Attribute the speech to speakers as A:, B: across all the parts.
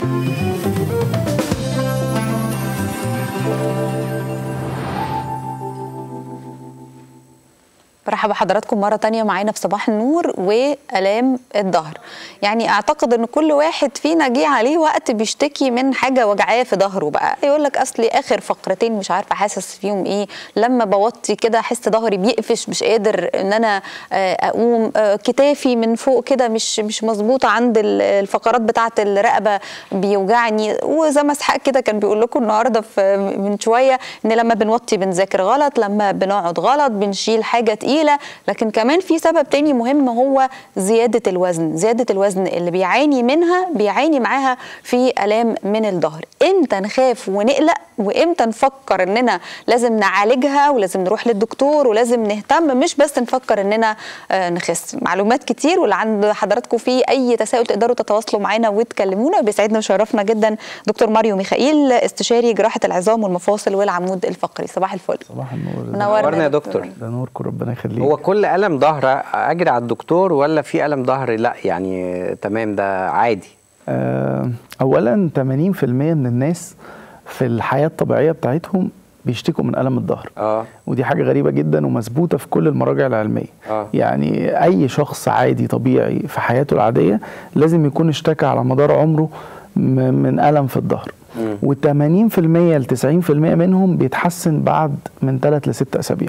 A: برحب بحضراتكم مرة تانية معانا في صباح النور وآلام الظهر يعني أعتقد أن كل واحد فينا جه عليه وقت بيشتكي من حاجة وجعاه في ظهره بقى يقول لك أصلي آخر فقرتين مش عارفة حاسس فيهم إيه لما بوطي كده أحس ظهري بيقفش مش قادر أن أنا أقوم كتافي من فوق كده مش مش مظبوطة عند الفقرات بتاعة الرقبة بيوجعني وزي ما اسحاق كده كان بيقول لكم النهارده من شوية إن لما بنوطي بنذاكر غلط لما بنقعد غلط بنشيل حاجة تقيلة تقيله لكن كمان في سبب تاني مهم هو زياده الوزن زياده الوزن اللي بيعاني منها بيعاني معاها في الام من الظهر امتى نخاف ونقلق وامتى نفكر اننا لازم نعالجها ولازم نروح للدكتور ولازم نهتم مش بس نفكر اننا نخس معلومات كتير واللي عند حضراتكم في اي تساؤل تقدروا تتواصلوا معانا وتكلمونا بيسعدنا وشرفنا جدا دكتور ماريو ميخائيل استشاري جراحه العظام والمفاصل والعمود الفقري صباح الفل
B: صباح النور
C: منورنا يا دكتور
B: ده نوركم ربنا يخليك
C: هو كل الم ظهر اجري على الدكتور ولا في الم ظهر لا يعني تمام ده عادي
B: آه اولا 80% من الناس في الحياه الطبيعيه بتاعتهم بيشتكوا من الم الظهر
C: اه
B: ودي حاجه غريبه جدا ومثبوته في كل المراجع العلميه
C: آه.
B: يعني اي شخص عادي طبيعي في حياته العاديه لازم يكون اشتكى على مدار عمره من الم في الظهر و80% ل 90% منهم بيتحسن بعد من 3 ل 6 اسابيع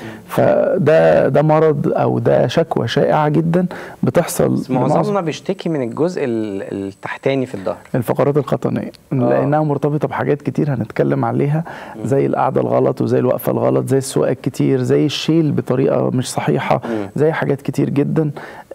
B: فده ده مرض او ده شكوى شائعه جدا بتحصل
C: معظمنا بيشتكي من الجزء التحتاني في الظهر
B: الفقرات القطنيه آه. لانها مرتبطه بحاجات كتير هنتكلم عليها زي القعده الغلط وزي الوقفه الغلط زي السواقه الكتير زي الشيل بطريقه مش صحيحه زي حاجات كتير جدا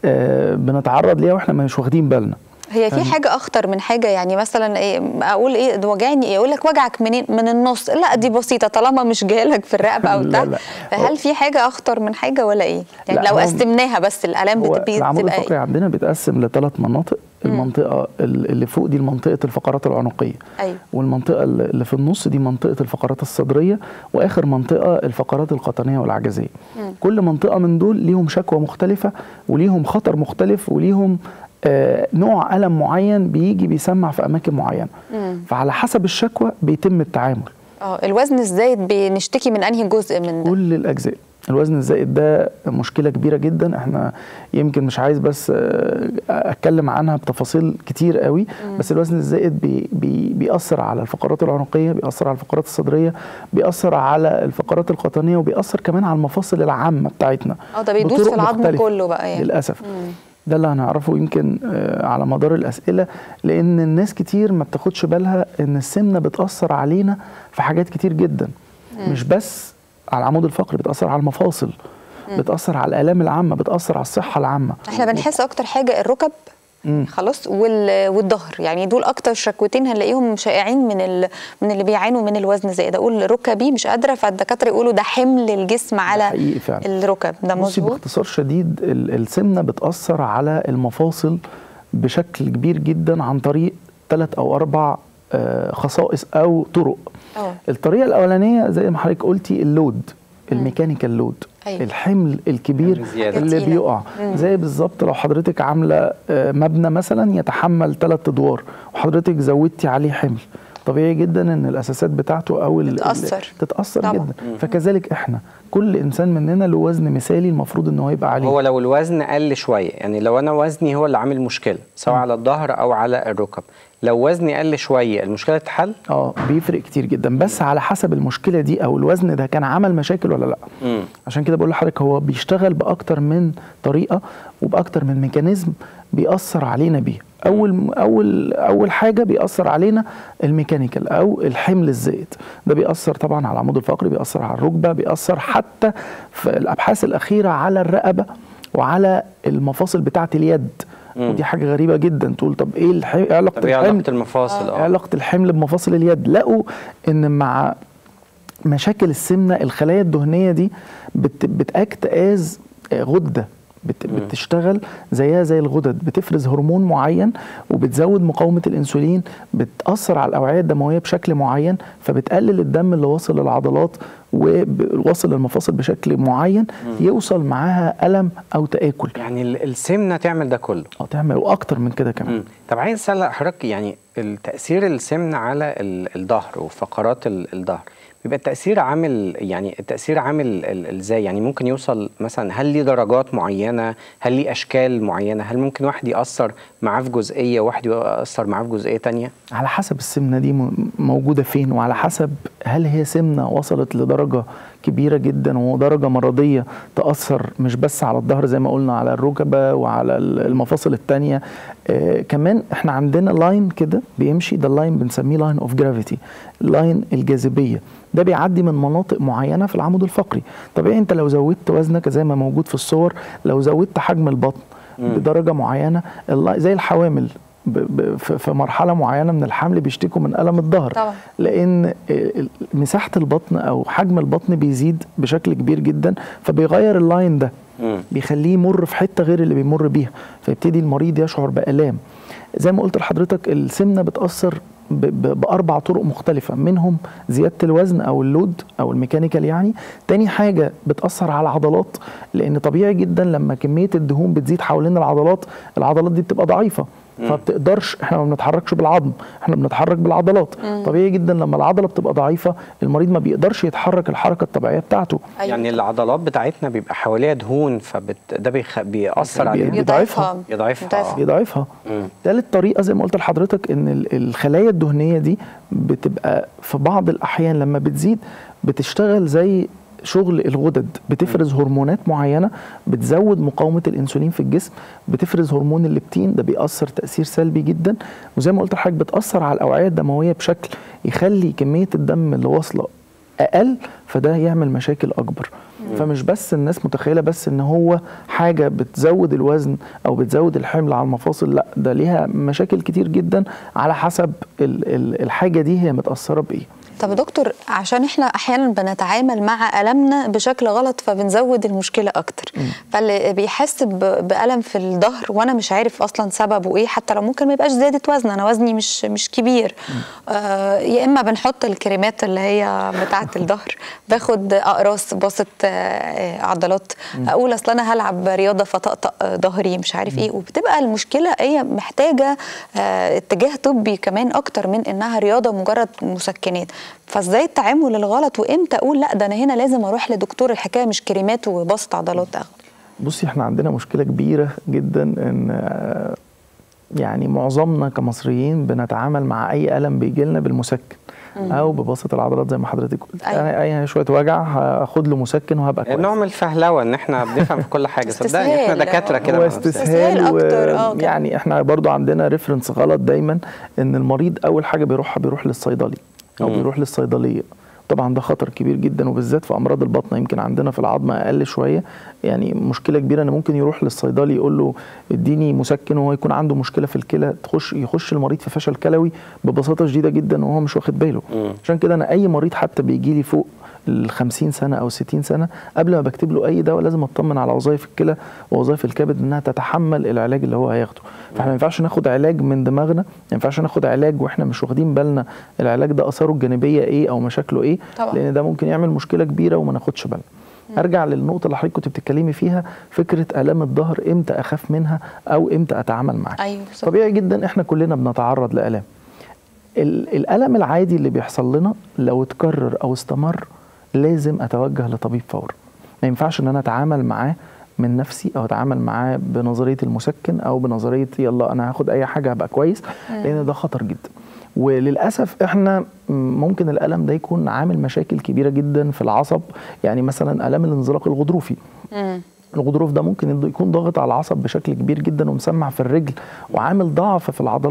B: آه بنتعرض ليها واحنا مش واخدين بالنا
A: هي في حاجه اخطر من حاجه يعني مثلا ايه اقول ايه ده وجعني ايه يقول لك وجعك منين من النص لا دي بسيطه طالما مش جالك في الرقبه او تحت فهل في حاجه اخطر من حاجه ولا ايه يعني لو قسمناها بس الالام
B: بتبقى العمود الفقري إيه؟ عندنا بيتقسم لثلاث مناطق المنطقه اللي فوق دي منطقه الفقرات العنقيه
A: أيوة.
B: والمنطقه اللي في النص دي منطقه الفقرات الصدريه واخر منطقه الفقرات القطنيه والعجزيه مم. كل منطقه من دول ليهم شكوى مختلفه وليهم خطر مختلف وليهم آه نوع ألم معين بيجي بيسمع في أماكن معينة مم. فعلى حسب الشكوى بيتم التعامل
A: اه الوزن الزايد بنشتكي من أنهي جزء من ده؟
B: كل الأجزاء الوزن الزائد ده مشكلة كبيرة جدا احنا يمكن مش عايز بس اتكلم عنها بتفاصيل كتير قوي مم. بس الوزن الزائد بي بي بيأثر على الفقرات العنقية بيأثر على الفقرات الصدرية بيأثر على الفقرات القطنية وبيأثر كمان على المفاصل العامة بتاعتنا
A: اه ده بيدوس في العظم كله بقى يعني
B: للأسف مم. ده اللي هنعرفه يمكن على مدار الاسئله لان الناس كتير ما بتاخدش بالها ان السمنه بتاثر علينا في حاجات كتير جدا مم. مش بس على العمود الفقري بتاثر على المفاصل مم. بتاثر على الالام العامه بتاثر على الصحه العامه
A: احنا بنحس اكتر حاجه الركب مم. خلاص والظهر يعني دول اكتر شكوتين هنلاقيهم شائعين من ال... من اللي بيعانوا من الوزن زائد اقول ركبي مش قادره فالدكاتره يقولوا ده حمل الجسم على
B: حقيقي فعلا.
A: الركب ده مظبوط
B: باختصار شديد السمنه بتاثر على المفاصل بشكل كبير جدا عن طريق ثلاث او اربع خصائص او طرق
A: أوه.
B: الطريقه الاولانيه زي ما حضرتك قلتي اللود الميكانيكال لود
A: أيوة.
B: الحمل الكبير اللي بيقع زي بالظبط لو حضرتك عامله مبنى مثلا يتحمل ثلاث ادوار وحضرتك زودتي عليه حمل طبيعي جدا ان الاساسات بتاعته او
A: تتاثر
B: تتاثر طبعا. جدا فكذلك احنا كل انسان مننا له وزن مثالي المفروض ان هو يبقى عليه
C: هو لو الوزن قل شويه يعني لو انا وزني هو اللي عامل مشكله سواء م. على الظهر او على الركب لو وزني قل شويه المشكله تتحل
B: اه بيفرق كتير جدا بس على حسب المشكله دي او الوزن ده كان عمل مشاكل ولا لا
C: م.
B: عشان كده بقول لحضرتك هو بيشتغل باكتر من طريقه وباكتر من ميكانيزم بيأثر علينا بيه اول اول اول حاجه بيأثر علينا الميكانيكال او الحمل الزائد ده بيأثر طبعا على العمود الفقري بيأثر على الركبه بيأثر حتى في الابحاث الاخيره على الرقبه وعلى المفاصل بتاعه اليد مم. ودي حاجه غريبه جدا تقول طب ايه الح... علاقه
C: طب
B: الحمل
C: علاقه المفاصل
B: اه علاقه الحمل بمفاصل اليد لقوا ان مع مشاكل السمنه الخلايا الدهنيه دي بت... بتاكت از غده بت بتشتغل زيها زي الغدد بتفرز هرمون معين وبتزود مقاومه الانسولين بتاثر على الاوعيه الدمويه بشكل معين فبتقلل الدم اللي واصل للعضلات وواصل للمفاصل بشكل معين يوصل معاها الم او تاكل
C: يعني ال- السمنه تعمل ده كله
B: او تعمل واكتر من كده كمان
C: مم. طب عايز اسال حضرتك يعني التاثير السمنه على ال- الظهر وفقرات ال- الظهر بيبقى التاثير عامل يعني التاثير عامل ال- ازاي يعني ممكن يوصل مثلا هل ليه درجات معينه هل ليه اشكال معينه هل ممكن واحد ياثر معاه في جزئيه وواحد ياثر معاه في جزئيه تانية
B: على حسب السمنه دي م- موجوده فين وعلى حسب هل هي سمنه وصلت لدرجه كبيره جدا ودرجه مرضيه تاثر مش بس على الظهر زي ما قلنا على الركبه وعلى ال- المفاصل الثانيه آه كمان احنا عندنا لاين كده بيمشي ده اللاين بنسميه لاين اوف جرافيتي لاين الجاذبيه ده بيعدي من مناطق معينه في العمود الفقري طبيعي انت لو زودت وزنك زي ما موجود في الصور لو زودت حجم البطن بدرجه معينه اللاين- زي الحوامل ب- ب- في في مرحله معينه من الحمل بيشتكوا من الم الظهر
A: طبعا.
B: لان ال- مساحه البطن او حجم البطن بيزيد بشكل كبير جدا فبيغير اللاين ده
C: مم.
B: بيخليه يمر في حته غير اللي بيمر بيها فيبتدي المريض يشعر بالام زي ما قلت لحضرتك السمنه بتاثر ب- ب- باربع طرق مختلفه منهم زياده الوزن او اللود او الميكانيكال يعني تاني حاجه بتاثر على العضلات لان طبيعي جدا لما كميه الدهون بتزيد حوالين العضلات العضلات دي بتبقى ضعيفه فبتقدرش احنا ما بنتحركش بالعظم احنا بنتحرك بالعضلات طبيعي جدا لما العضله بتبقى ضعيفه المريض ما بيقدرش يتحرك الحركه الطبيعيه بتاعته
A: أيوة.
C: يعني العضلات بتاعتنا بيبقى حواليها دهون فبت ده بيخ... بيأثر
B: بي-
C: عليها
B: بيضعفها.
C: يضعفها آه.
B: بيضعفها
C: مم.
B: تالت طريقه زي ما قلت لحضرتك ان ال- الخلايا الدهنيه دي بتبقى في بعض الاحيان لما بتزيد بتشتغل زي شغل الغدد بتفرز هرمونات معينه بتزود مقاومه الانسولين في الجسم بتفرز هرمون الليبتين ده بيأثر تأثير سلبي جدا وزي ما قلت لحضرتك بتأثر على الأوعية الدموية بشكل يخلي كمية الدم اللي واصلة اقل فده يعمل مشاكل اكبر فمش بس الناس متخيله بس ان هو حاجه بتزود الوزن او بتزود الحمل على المفاصل لا ده ليها مشاكل كتير جدا على حسب ال- ال- الحاجه دي هي متاثره بايه
A: طب يا دكتور عشان احنا احيانا بنتعامل مع المنا بشكل غلط فبنزود المشكله اكتر فاللي بيحس ب- بالم في الظهر وانا مش عارف اصلا سببه ايه حتى لو ممكن ما يبقاش زياده وزن انا وزني مش مش كبير آه يا اما بنحط الكريمات اللي هي بتاعه الظهر باخد اقراص باسط آه عضلات اقول اصل انا هلعب رياضه فطقطق ظهري مش عارف ايه وبتبقى المشكله هي محتاجه آه اتجاه طبي كمان اكتر من انها رياضه مجرد مسكنات فازاي التعامل الغلط وامتى اقول لا ده انا هنا لازم اروح لدكتور الحكايه مش كريمات وبسط عضلات اخد
B: بصي احنا عندنا مشكله كبيره جدا ان آه، يعني معظمنا كمصريين بنتعامل مع اي الم بيجي لنا بالمسكن او ببسط العضلات زي ما حضرتك قلت
A: أيوة.
B: انا اي شويه وجع هاخد له مسكن وهبقى كويس
C: نوع من الفهلوه ان احنا بنفهم في كل حاجه صدقني احنا
A: استسهال.
C: دكاتره كده
B: هو
C: مع نفسنا.
B: استسهال
A: استسهال
B: و...
A: أكتر، آه، كده.
B: يعني احنا برضو عندنا ريفرنس غلط دايما ان المريض اول حاجه بيروحها بيروح للصيدلي او
C: مم.
B: بيروح للصيدليه طبعا ده خطر كبير جدا وبالذات في امراض البطن يمكن عندنا في العظم اقل شويه يعني مشكله كبيره ان ممكن يروح للصيدلي يقول له اديني مسكن وهو يكون عنده مشكله في الكلى تخش يخش المريض في فشل كلوي ببساطه شديده جدا وهو مش واخد باله
C: مم.
B: عشان كده انا اي مريض حتى بيجي لي فوق ال 50 سنه او 60 سنه قبل ما بكتب له اي دواء لازم اطمن على وظائف الكلى ووظائف الكبد انها تتحمل العلاج اللي هو هياخده فاحنا ما ينفعش ناخد علاج من دماغنا ما ينفعش ناخد علاج واحنا مش واخدين بالنا العلاج ده اثاره الجانبيه ايه او مشاكله ايه
A: طبعا.
B: لان ده ممكن يعمل مشكله كبيره وما ناخدش بالنا ارجع للنقطه اللي حضرتك كنت بتتكلمي فيها فكره الام الظهر امتى اخاف منها او امتى اتعامل معاها
A: ايوه بالظبط.
B: طبيعي جدا احنا كلنا بنتعرض لالام ال- الالم العادي اللي بيحصل لنا لو اتكرر او استمر لازم اتوجه لطبيب فورا ما ينفعش ان انا اتعامل معاه من نفسي او اتعامل معاه بنظريه المسكن او بنظريه يلا انا هاخد اي حاجه هبقى كويس لان ده خطر جدا وللاسف احنا ممكن الالم ده يكون عامل مشاكل كبيره جدا في العصب يعني مثلا الام الانزلاق الغضروفي
A: مم.
B: الغضروف ده ممكن يكون ضاغط على العصب بشكل كبير جدا ومسمع في الرجل وعامل ضعف في العضلات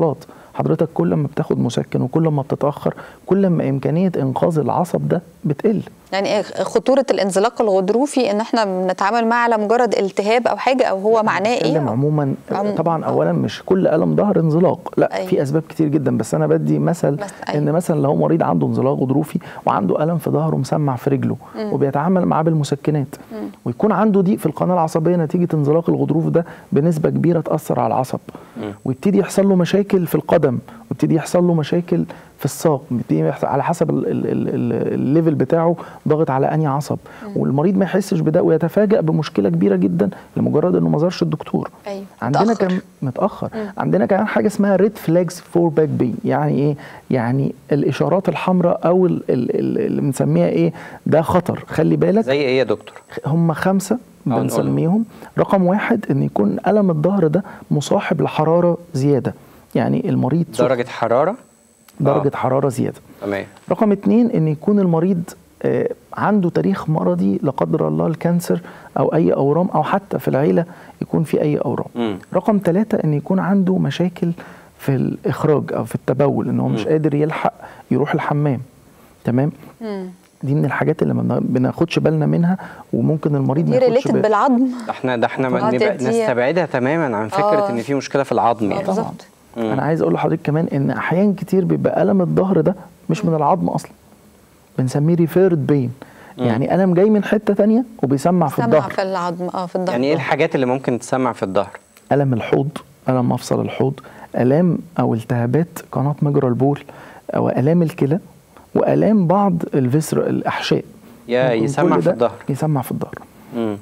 B: حضرتك كل ما بتاخد مسكن وكل ما بتتاخر كل ما امكانيه انقاذ العصب ده بتقل
A: يعني إيه خطوره الانزلاق الغضروفي ان احنا بنتعامل معاه على مجرد التهاب او حاجه او هو معناه ايه
B: بتكلم عموما
A: عموما.
B: طبعا
A: آه.
B: اولا مش كل الم ظهر انزلاق لا
A: أيوة.
B: في اسباب كتير جدا بس انا بدي مثل
A: بس أيوة.
B: ان مثلا لو مريض عنده انزلاق غضروفي وعنده الم في ظهره مسمع في رجله وبيتعامل معاه بالمسكنات ويكون عنده ضيق في القناه العصبيه نتيجه انزلاق الغضروف ده بنسبه كبيره تاثر على العصب ويبتدي يحصل له مشاكل في القدم ويبتدي يحصل له مشاكل في الساق بيبتدي يحصل على حسب ال- ال- ال- ال- الليفل بتاعه ضاغط على انهي عصب والمريض ما يحسش بده ويتفاجأ بمشكله كبيره جدا لمجرد انه ما زارش الدكتور
A: أيوة.
B: عندنا
A: متأخر.
B: كم متاخر عندنا كمان حاجه اسمها ريد فلاجز فور باك بين يعني ايه يعني الاشارات الحمراء او ال- ال- ال- اللي بنسميها ايه ده خطر خلي بالك
C: زي ايه يا دكتور
B: هم خمسة
C: نقولهم.
B: بنسميهم رقم واحد ان يكون ألم الظهر ده مصاحب لحرارة زيادة يعني المريض سخن،
C: درجه حراره
B: درجة
C: آه.
B: حرارة زيادة
C: تمام
B: رقم اتنين ان يكون المريض آه، عنده تاريخ مرضي لا قدر الله الكانسر او اي اورام او حتى في العيله يكون في اي اورام
C: مم.
B: رقم ثلاثة ان يكون عنده مشاكل في الاخراج او في التبول ان هو مش قادر يلحق يروح الحمام تمام
A: مم.
B: دي من الحاجات اللي ما بناخدش بالنا منها وممكن المريض
A: دي
B: ما ياخدش
A: ريليتد
B: باله
A: بالعظم
C: ده احنا ده احنا
A: آه،
C: ما
A: دي-
C: نبقى
A: دي-
C: نستبعدها تماما عن فكره
A: آه.
C: ان في مشكله في العظم
A: آه،
C: يعني
A: بالظبط
C: مم.
B: انا عايز اقول لحضرتك كمان ان احيان كتير بيبقى الم الظهر ده مش من العظم اصلا بنسميه ريفيرد بين يعني الم جاي من حته تانية وبيسمع في
A: سمع
B: الظهر
A: في العظم اه في الظهر
C: يعني ايه الحاجات اللي ممكن تسمع في الظهر
B: الم الحوض الم مفصل الحوض الام او التهابات قناه مجرى البول او الام الكلى والام بعض الفسر الاحشاء
C: يا
B: ممكن
C: يسمع
B: كل
C: في
B: ده
C: الظهر
B: يسمع في الظهر
C: مم.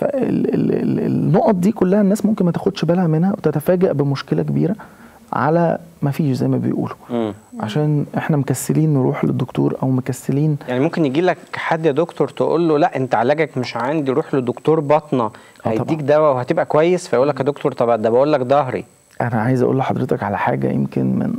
B: فالنقط دي كلها الناس ممكن ما تاخدش بالها منها وتتفاجأ بمشكله كبيره على ما فيش زي ما بيقولوا
C: مم.
B: عشان احنا مكسلين نروح للدكتور او مكسلين
C: يعني ممكن يجي لك حد يا دكتور تقول له لا انت علاجك مش عندي روح لدكتور باطنه هيديك
B: طبعا.
C: دواء وهتبقى كويس فيقول لك يا دكتور طب ده بقول لك ظهري
B: انا عايز اقول لحضرتك على حاجه يمكن من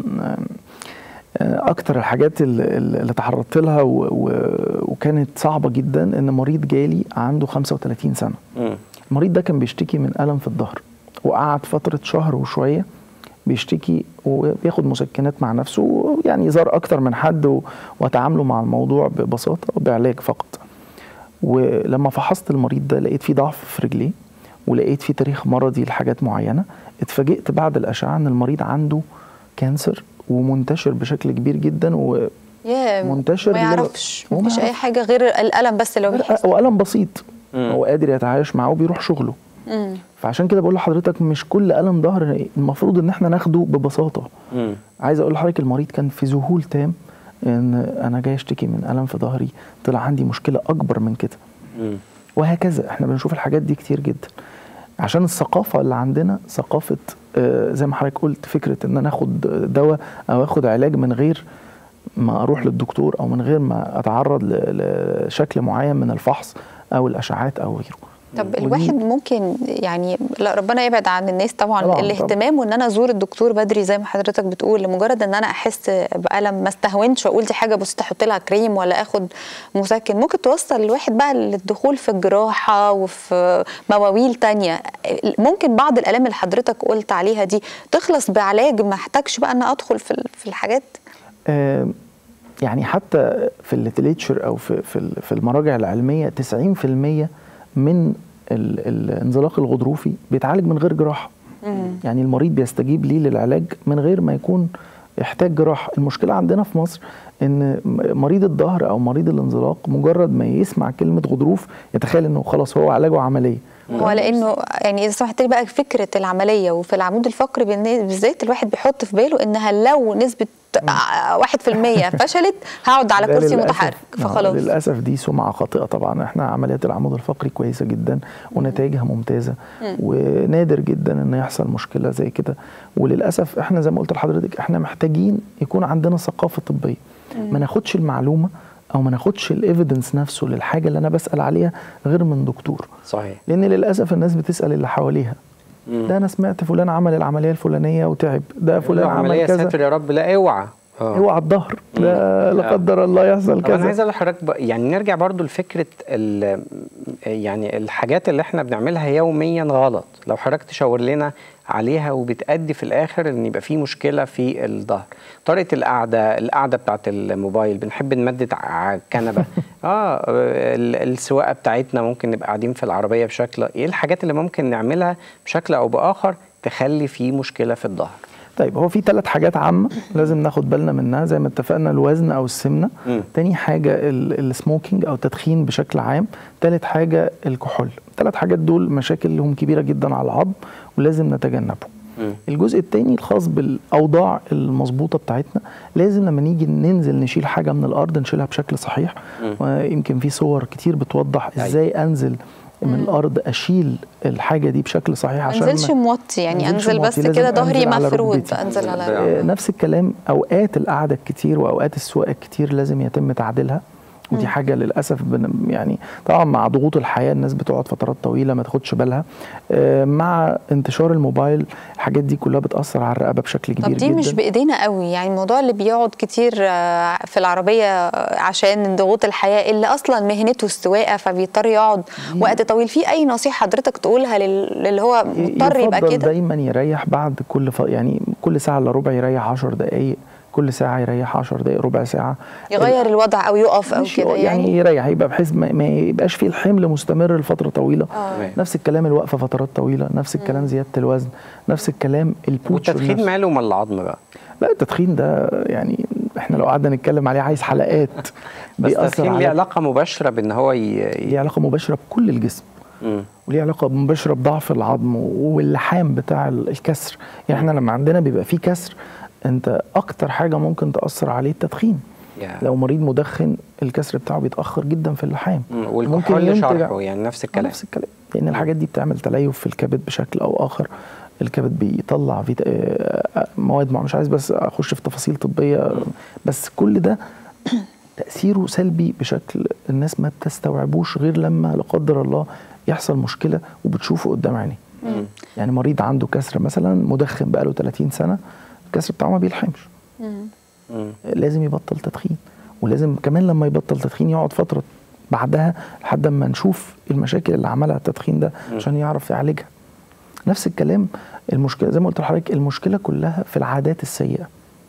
B: آه، اكتر الحاجات اللي, اللي تعرضت لها و- و- وكانت صعبه جدا ان مريض جالي عنده 35 سنه
C: مم.
B: المريض ده كان بيشتكي من الم في الظهر وقعد فتره شهر وشويه بيشتكي وبياخد مسكنات مع نفسه يعني زار اكتر من حد و- وتعاملوا مع الموضوع ببساطه وبعلاج فقط ولما فحصت المريض ده لقيت فيه ضعف في رجليه ولقيت فيه تاريخ مرضي لحاجات معينه اتفاجئت بعد الاشعه ان المريض عنده كانسر ومنتشر بشكل كبير جدا و
A: يا
B: منتشر
A: ما
B: ليه؟
A: يعرفش
B: هو ما
A: مفيش اي
B: يعرفش.
A: حاجه غير الالم بس لو بيحس
B: والم بسيط
C: مم.
B: هو قادر يتعايش معاه وبيروح شغله
A: مم.
B: فعشان كده بقول لحضرتك مش كل الم ظهر المفروض ان احنا ناخده ببساطه
C: مم.
B: عايز اقول لحضرتك المريض كان في ذهول تام ان انا جاي اشتكي من الم في ظهري طلع عندي مشكله اكبر من كده
C: مم.
B: وهكذا احنا بنشوف الحاجات دي كتير جدا عشان الثقافه اللي عندنا ثقافه آه، زي ما حضرتك قلت فكره ان انا اخد دواء او اخد علاج من غير ما اروح للدكتور او من غير ما اتعرض ل- لشكل معين من الفحص او الاشعاعات او غيره
A: طب
B: ودي-
A: الواحد ممكن يعني لا ربنا يبعد عن الناس طبعا,
B: طبعاً،
A: الاهتمام وان انا ازور الدكتور بدري زي ما حضرتك بتقول لمجرد ان انا احس بالم ما استهونش واقول دي حاجه بسيطه احط لها كريم ولا اخد مسكن ممكن توصل الواحد بقى للدخول في الجراحه وفي مواويل تانية ممكن بعض الالام اللي حضرتك قلت عليها دي تخلص بعلاج ما احتاجش بقى ان أنا ادخل في ال- في الحاجات
B: آه، يعني حتى في الليتريتشر او في في ال- في المراجع العلميه 90% من ال- الانزلاق الغضروفي بيتعالج من غير جراحه يعني المريض بيستجيب ليه للعلاج من غير ما يكون يحتاج جراحه المشكله عندنا في مصر ان م- مريض الظهر او مريض الانزلاق مجرد ما يسمع كلمه غضروف يتخيل انه خلاص هو علاجه عمليه
A: هو لانه يعني اذا سمحت لي بقى فكره العمليه وفي العمود الفقري بالن- بالذات الواحد بيحط في باله انها لو نسبه آه، واحد في المية فشلت هقعد على
B: ده
A: كرسي
B: للأسف-
A: متحرك
B: آه،
A: فخلاص
B: للاسف دي سمعه خاطئه طبعا احنا عمليات العمود الفقري كويسه جدا ونتائجها ممتازه ونادر جدا ان يحصل مشكله زي كده وللاسف احنا زي ما قلت لحضرتك احنا محتاجين يكون عندنا ثقافه طبيه ما ناخدش المعلومه او ما ناخدش الايفيدنس نفسه للحاجه اللي انا بسال عليها غير من دكتور
C: صحيح
B: لان للاسف الناس بتسال اللي حواليها
C: مم.
B: ده انا سمعت فلان عمل العمليه الفلانيه وتعب ده فلان عمل
C: عمليه
B: كذا
C: ساتر يا رب لا اوعى آه.
B: اوعى الظهر لا لا
C: آه.
B: قدر الله يحصل
C: طب انا
B: كذا
C: عايز اقول لحضرتك بق- يعني نرجع برضو لفكره ال- يعني الحاجات اللي احنا بنعملها يوميا غلط لو حضرتك تشاور لنا عليها وبتأدي في الاخر ان يبقى في مشكله في الظهر طريقه القعده القعده بتاعت الموبايل بنحب نمدد على الكنبه اه ال- السواقه بتاعتنا ممكن نبقى قاعدين في العربيه بشكل ايه الحاجات اللي ممكن نعملها بشكل او باخر تخلي في مشكله في الظهر
B: طيب هو في ثلاث حاجات عامة لازم ناخد بالنا منها زي ما اتفقنا الوزن أو السمنة
C: مم.
B: تاني حاجة ال- السموكينج أو التدخين بشكل عام تالت حاجة الكحول الثلاث حاجات دول مشاكل لهم كبيرة جدا على العظم ولازم نتجنبهم
C: مم.
B: الجزء التاني الخاص بالأوضاع المظبوطة بتاعتنا لازم لما نيجي ننزل نشيل حاجة من الأرض نشيلها بشكل صحيح
C: مم.
B: ويمكن في صور كتير بتوضح
C: أيوة.
B: ازاي انزل من الارض اشيل الحاجه دي بشكل صحيح
A: ما
B: عشان
A: انزلش موطي يعني
B: منزلش
A: انزل بس
B: موطي، لازم
A: كده ظهري
B: أنزل على
A: مفرود
B: ركبتي.
A: انزل على
C: آه.
B: آه، نفس الكلام اوقات القعده الكتير واوقات السواقه الكتير لازم يتم تعديلها ودي حاجه للاسف بن يعني طبعا مع ضغوط الحياه الناس بتقعد فترات طويله ما تاخدش بالها آه، مع انتشار الموبايل الحاجات دي كلها بتاثر على الرقبه بشكل كبير
A: طب دي
B: جدا
A: مش بايدينا قوي يعني الموضوع اللي بيقعد كتير آه، في العربيه آه، عشان ضغوط الحياه اللي اصلا مهنته السواقه فبيضطر يقعد وقت طويل في اي نصيحه حضرتك تقولها لل- للي هو مضطر يبقى
B: يفضل
A: كده
B: دايما يريح بعد كل ف... يعني كل ساعه الا ربع يريح 10 دقائق كل ساعه يريح 10 دقائق ربع ساعه
A: يغير الوضع او يقف او
B: مش
A: كده
B: يعني,
A: يعني
B: يريح يبقى بحيث ما, ما يبقاش فيه الحمل مستمر لفتره طويله
A: آه.
B: نفس الكلام الوقفه فترات طويله نفس الكلام زياده الوزن نفس الكلام البوتش
C: والتدخين
B: نفسه.
C: ماله مال العظم بقى
B: لا التدخين ده يعني احنا لو قعدنا نتكلم عليه عايز حلقات
C: بس
B: بيأثر
C: التدخين
B: على-
C: ليه علاقه مباشره بان هو ي...
B: ليه علاقه مباشره بكل الجسم
C: مم.
B: وليه علاقه مباشره بضعف العظم واللحام بتاع ال- الكسر يعني احنا لما عندنا بيبقى فيه كسر انت اكتر حاجه ممكن تاثر عليه التدخين
C: يا.
B: لو مريض مدخن الكسر بتاعه بيتاخر جدا في اللحام
C: مم. والكحول
B: ينتج-
C: شرحه يعني نفس الكلام
B: نفس الكلام لان الحاجات دي بتعمل تليف في الكبد بشكل او اخر الكبد بيطلع فيت... آه، مواد مع مش عايز بس اخش في تفاصيل طبيه بس كل ده تاثيره سلبي بشكل الناس ما بتستوعبوش غير لما لا قدر الله يحصل مشكله وبتشوفه قدام عينيه
C: مم.
B: يعني مريض عنده كسر مثلا مدخن بقاله 30 سنه الكسر بتاعه ما بيلحمش
C: مم.
B: لازم يبطل تدخين ولازم كمان لما يبطل تدخين يقعد فتره بعدها لحد ما نشوف المشاكل اللي عملها التدخين ده عشان يعرف يعالجها نفس الكلام المشكله زي ما قلت لحضرتك المشكله كلها في العادات السيئه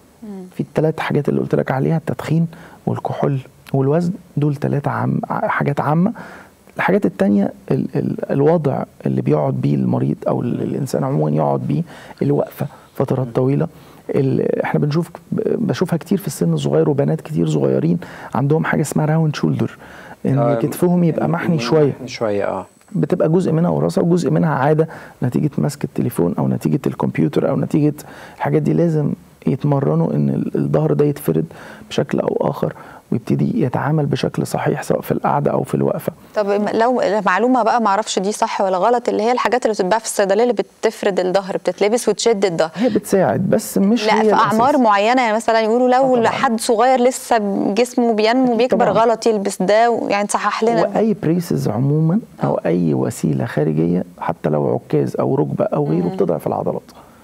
B: في الثلاث حاجات اللي قلت لك عليها التدخين والكحول والوزن دول ثلاثه عام حاجات عامه الحاجات التانية ال ال الوضع اللي بيقعد بيه المريض او ال- الانسان عموما يقعد بيه الوقفه فترات طويله ال- احنا بنشوف بشوفها كتير في السن الصغير وبنات كتير صغيرين عندهم حاجه اسمها راوند شولدر ان
C: آه،
B: كتفهم يبقى محني شويه
C: محني شويه اه
B: بتبقى جزء منها وراثه وجزء منها عاده نتيجه مسك التليفون او نتيجه الكمبيوتر او نتيجه الحاجات دي لازم يتمرنوا ان ال- الظهر ده يتفرد بشكل او اخر ويبتدي يتعامل بشكل صحيح سواء في القعده او في الوقفه
A: طب لو معلومه بقى ما اعرفش دي صح ولا غلط اللي هي الحاجات اللي بتتباع في الصيدليه اللي بتفرد الظهر بتتلبس وتشد الظهر
B: هي بتساعد بس مش
A: لا
B: هي
A: في اعمار
B: الأساس.
A: معينه يعني مثلا يقولوا لو
B: طبعاً.
A: حد صغير لسه جسمه بينمو بيكبر
B: طبعاً.
A: غلط يلبس ده يعني صحح لنا
B: واي بريسز عموما او اي وسيله خارجيه حتى لو عكاز او ركبه او غيره بتضعف العضلات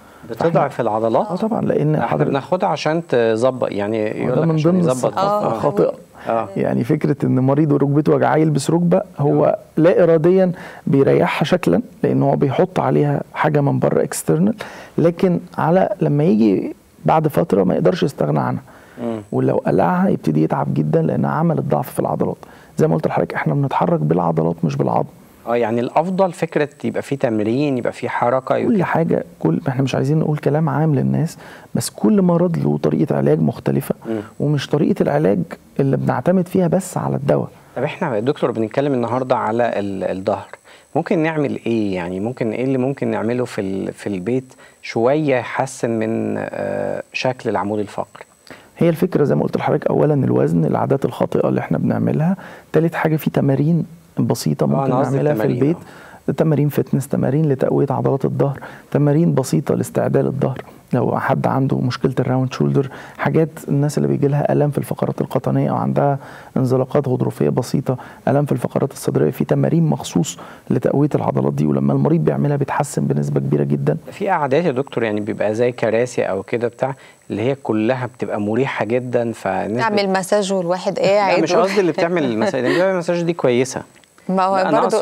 C: بتضعف العضلات
B: اه طبعا لان
C: احنا
B: حضرتك
C: بناخدها عشان تظبط يعني يقول
B: ده
C: لك
B: من
C: عشان
B: ضمن
C: يظبط
B: الثقافه
A: آه.
B: الخاطئه
C: اه
B: يعني فكره ان مريض وركبته وجعاه يلبس ركبه هو لا اراديا بيريحها شكلا لان هو بيحط عليها حاجه من بره اكسترنال لكن على لما يجي بعد فتره ما يقدرش يستغنى عنها
C: مم.
B: ولو قلعها يبتدي يتعب جدا لانها عملت ضعف في العضلات زي ما قلت لحضرتك احنا بنتحرك بالعضلات مش بالعظم
C: اه يعني الافضل فكره يبقى في تمرين يبقى في حركه
B: كل حاجه كل احنا مش عايزين نقول كلام عام للناس بس كل مرض له طريقه علاج مختلفه
C: مم.
B: ومش طريقه العلاج اللي بنعتمد فيها بس على الدواء
C: طب احنا يا دكتور بنتكلم النهارده على ال- الظهر ممكن نعمل ايه يعني ممكن ايه اللي ممكن نعمله في ال- في البيت شويه يحسن من آه، شكل العمود الفقري
B: هي الفكره زي ما قلت لحضرتك اولا الوزن العادات الخاطئه اللي احنا بنعملها تالت حاجه في تمارين بسيطه ممكن
C: أنا قصدي
B: نعملها في
C: التمارين،
B: البيت تمارين فتنس تمارين لتقويه عضلات الظهر تمارين بسيطه لاستعدال الظهر لو حد عنده مشكله الراوند شولدر حاجات الناس اللي بيجي لها الام في الفقرات القطنيه او عندها انزلاقات غضروفيه بسيطه الام في الفقرات الصدريه في تمارين مخصوص لتقويه العضلات دي ولما المريض بيعملها بيتحسن بنسبه كبيره جدا
C: في قعدات يا دكتور يعني بيبقى زي كراسي او كده بتاع اللي هي كلها بتبقى مريحه جدا فالناس
A: تعمل مساج والواحد
C: لا
A: قاعد
C: مش قصدي اللي بتعمل المساج اللي بتعمل المساج دي كويسه
A: ما هو
C: لا، انا
A: برضو
C: اقصد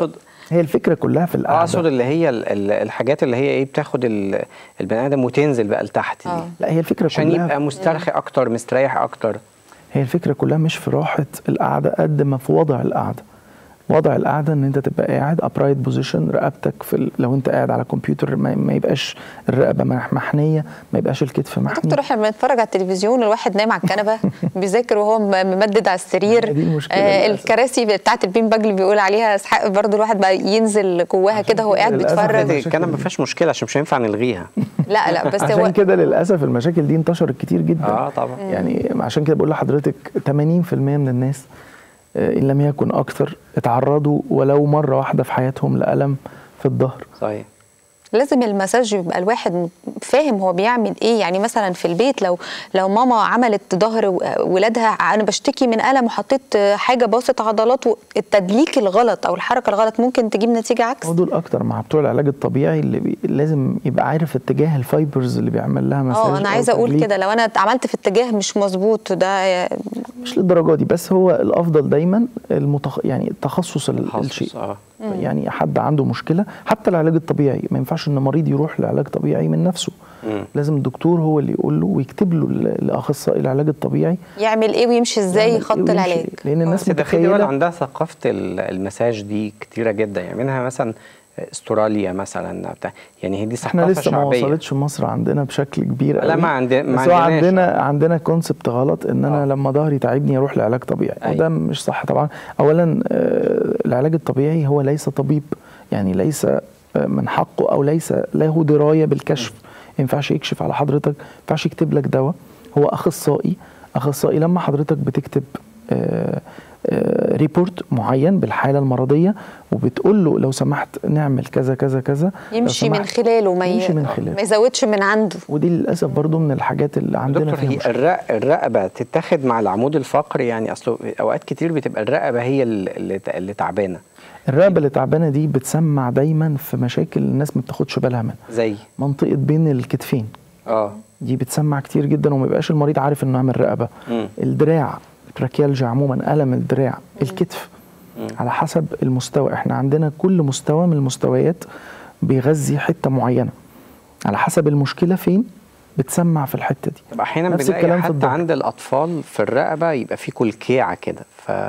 B: هي الفكره كلها في
C: اه
B: القعده
C: اقصد اللي هي ال- ال- الحاجات اللي هي ايه بتاخد ال- البني ادم وتنزل بقى لتحت دي
A: آه.
B: لا هي الفكره
C: عشان
B: كلها
C: يبقى مسترخي اكتر مستريح اكتر
B: هي الفكره كلها مش في راحه القعده قد ما في وضع القعده وضع القعده ان انت تبقى قاعد ابرايت بوزيشن رقبتك في ال... لو انت قاعد على كمبيوتر ما, ما يبقاش الرقبه مح- محنيه ما يبقاش الكتف
A: يا
B: محني
A: دكتور احنا بنتفرج على التلفزيون الواحد نايم على الكنبه بيذاكر وهو م- ممدد على السرير
B: دي المشكلة
A: آه
B: للأسف.
A: الكراسي بتاعت البين باج اللي بيقول عليها اسحاق برضو الواحد بقى ينزل جواها كده وهو قاعد
B: للأسف
A: بيتفرج
B: المشاكل
C: كان ما
B: دي.
C: فيهاش مشكله عشان مش هينفع نلغيها
A: لا لا بس
B: عشان
A: هو
B: كده للاسف المشاكل دي انتشرت كتير جدا
C: اه طبعا
B: يعني عشان كده بقول لحضرتك 80% من الناس آه، ان لم يكن اكثر اتعرضوا ولو مره واحده في حياتهم لالم في الظهر
C: صحيح
A: لازم المساج يبقى الواحد فاهم هو بيعمل ايه يعني مثلا في البيت لو لو ماما عملت ظهر و- ولادها انا بشتكي من الم وحطيت حاجه باصت عضلات التدليك الغلط او الحركه الغلط ممكن تجيب نتيجه عكس
B: هو دول اكتر مع بتوع العلاج الطبيعي اللي بي لازم يبقى عارف اتجاه الفايبرز اللي بيعمل لها مساج
A: اه انا
B: أو
A: عايزه اقول
B: تدليك.
A: كده لو انا عملت في اتجاه مش مظبوط ده
B: مش للدرجه دي بس هو الافضل دايما المتخ... يعني تخصص ال-
C: تخصص،
B: الشيء
C: اه
B: يعني حد عنده مشكله حتى العلاج الطبيعي ما ينفعش ان مريض يروح لعلاج طبيعي من نفسه
C: مم.
B: لازم الدكتور هو اللي يقول له ويكتب له ل- لاخصائي العلاج الطبيعي
A: يعمل ايه ويمشي ازاي
B: يعمل إيه
A: خط
B: ويمشي
A: العلاج
B: إيه. لان الناس
C: بس ده في دول
B: متخيله
C: عندها ثقافه ال- المساج دي كتيره جدا يعني منها مثلا استراليا مثلا بتاع يعني هي دي
B: احنا
C: ثقافه
B: لسه ما
C: شعبيه
B: وصلتش مصر عندنا بشكل كبير
C: لا،
B: قوي.
C: ما عندنا- ما
B: بس هو
C: عندناش.
B: عندنا عندنا كونسبت غلط ان انا
C: آه.
B: لما ظهري تعبني اروح لعلاج طبيعي
C: أيوة.
B: وده مش صح طبعا اولا آه، العلاج الطبيعي هو ليس طبيب يعني ليس آه، من حقه او ليس له درايه بالكشف ما ينفعش يكشف على حضرتك ما ينفعش يكتب لك دواء هو اخصائي اخصائي لما حضرتك بتكتب آه، آه، ريبورت معين بالحاله المرضيه وبتقول له لو سمحت نعمل كذا كذا كذا لو
A: يمشي من
B: سمحت
A: خلاله ما ي-
B: يمشي من خلاله.
A: ما يزودش من عنده
B: ودي للاسف برضو من الحاجات اللي عندنا
C: دكتور
B: فيها
C: هي
B: مشكله
C: الرق الرقبه تتاخد مع العمود الفقري يعني اصله اوقات كتير بتبقى الرقبه هي اللي, اللي تعبانه
B: الرقبه اللي تعبانه دي بتسمع دايما في مشاكل الناس ما بتاخدش بالها منها
C: زي
B: منطقه بين الكتفين
C: اه
B: دي بتسمع كتير جدا وما يبقاش المريض عارف انه عامل رقبه
C: مم.
B: الدراع التراكيالجيا عموما الم الدراع الكتف على حسب المستوى احنا عندنا كل مستوى من المستويات بيغذي حته معينه على حسب المشكله فين بتسمع في الحته دي
C: طب احيانا
B: نفس
C: بنلاقي
B: الكلام في
C: حتى
B: الظهر.
C: عند الاطفال في الرقبه يبقى في كلكيعه كده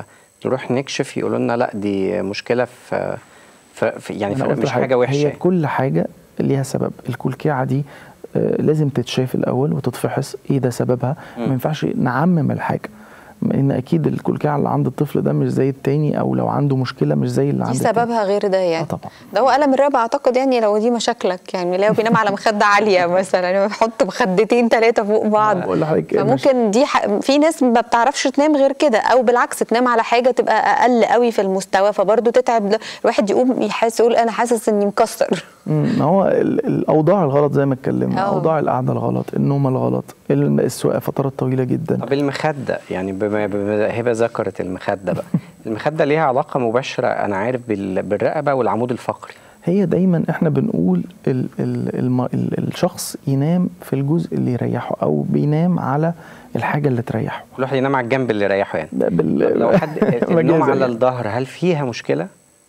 C: فنروح نكشف يقولوا لنا لا دي مشكله في, في, في يعني
B: أنا
C: في
B: قلت
C: مش
B: لحضرتك
C: حاجه وحشه
B: هي
C: يعني.
B: كل حاجه ليها سبب الكلكيعه دي آه، لازم تتشاف الاول وتتفحص ايه ده سببها ما ينفعش نعمم الحاجه لان اكيد الكلكيعه اللي عند الطفل ده مش زي التاني او لو عنده مشكله مش زي اللي
A: دي
B: عند التاني.
A: سببها غير ده يعني
B: اه طبعا
A: ده هو ألم الرقبة أعتقد يعني لو دي مشاكلك يعني لو بينام على مخدة عالية مثلا بيحط مخدتين ثلاثة فوق بعض
B: بقول لحضرتك
A: فممكن دي ح... في ناس ما بتعرفش تنام غير كده أو بالعكس تنام على حاجة تبقى أقل قوي في المستوى فبرضه تتعب ده. الواحد يقوم يحس يقول أنا حاسس إني مكسر
B: مم، ما هو ال- الاوضاع الغلط زي ما اتكلمنا
A: اه.
B: اوضاع القعده الغلط النوم الغلط الم- السواقه فترات طويله جدا
C: طب المخده يعني بما بما هبه ذكرت المخده بقى المخده ليها علاقه مباشره انا عارف بال- بالرقبه والعمود الفقري
B: هي دايما احنا بنقول ال ال الم ال الشخص ينام في الجزء اللي يريحه او بينام على الحاجه اللي تريحه
C: كل واحد ينام على الجنب اللي يريحه يعني
B: ده بال
C: طب لو حد النوم
B: مجازاً
C: على
B: يعني.
C: الظهر هل فيها مشكله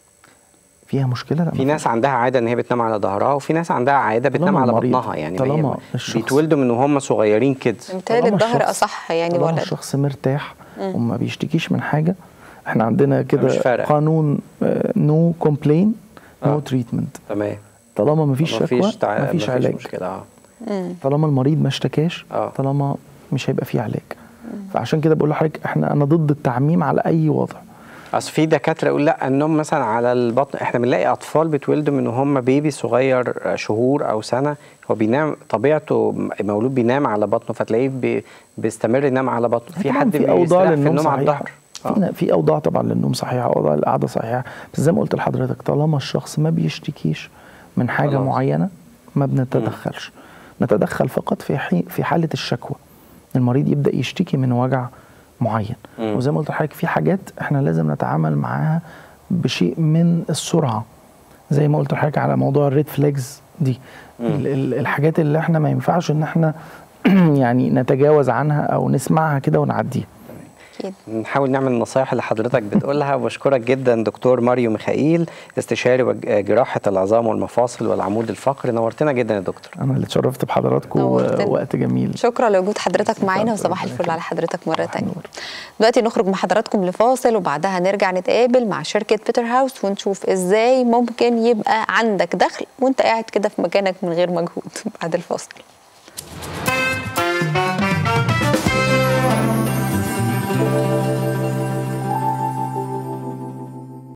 B: فيها مشكله لا
C: في ناس عندها عاده ان هي بتنام على ظهرها وفي ناس عندها عاده بتنام
B: طالما
C: على
B: المريض-
C: بطنها يعني
B: طالما
C: هي
B: الشخص-
C: بيتولدوا من وهم صغيرين كده
A: بالتالي
B: طالما
A: الظهر
B: الشخص-
A: أصح يعني
B: طالما
A: ولد
B: الشخص مرتاح وما بيشتكيش من حاجه احنا عندنا كده
C: مش فارقة.
B: قانون نو كومبلين نو
C: آه.
B: تريتمنت
C: تمام
B: طالما مفيش شكوى
C: مفيش تع...
B: مفيش علاج
C: مشكله اه
B: طالما المريض ما اشتكاش
C: آه.
B: طالما مش هيبقى فيه علاج فعشان كده بقول لحضرتك احنا انا ضد التعميم على اي وضع
C: اصل في دكاتره يقول لا النوم مثلا على البطن احنا بنلاقي اطفال بيتولدوا من وهم بيبي صغير آه، شهور او سنه هو بينام طبيعته م- مولود بينام على بطنه فتلاقيه بي... بيستمر ينام على بطنه في
B: طبعاً
C: حد
B: في اوضاع
C: بيستريح في
B: للنوم
C: النوم على
B: صحيحه
C: الظهر
B: في في اوضاع طبعا للنوم صحيحه اوضاع القعده صحيحه بس زي ما قلت لحضرتك طالما الشخص ما بيشتكيش من حاجه
C: خلاص.
B: معينه ما بنتدخلش نتدخل فقط في حي في حاله الشكوى المريض يبدا يشتكي من وجع معين
C: مم.
B: وزي ما قلت لحضرتك في حاجات احنا لازم نتعامل معاها بشيء من السرعه زي ما قلت لحضرتك على موضوع الريد فلاجز دي ال- ال- الحاجات اللي احنا ما ينفعش ان احنا يعني نتجاوز عنها او نسمعها كده ونعديها
A: أكيد.
C: نحاول نعمل النصايح اللي حضرتك بتقولها وبشكرك جدا دكتور ماريو ميخائيل استشاري وج- جراحه العظام والمفاصل والعمود الفقري نورتنا جدا يا دكتور
B: انا اللي اتشرفت بحضراتكم
A: نورتنا.
B: وقت جميل
A: شكرا لوجود حضرتك معانا
B: اتفضل.
A: وصباح الفل على حضرتك مرة
B: صباح
A: تانية
B: النور.
A: دلوقتي نخرج مع حضراتكم لفاصل وبعدها نرجع نتقابل مع شركة بيتر هاوس ونشوف ازاي ممكن يبقى عندك دخل وانت قاعد كده في مكانك من غير مجهود بعد الفاصل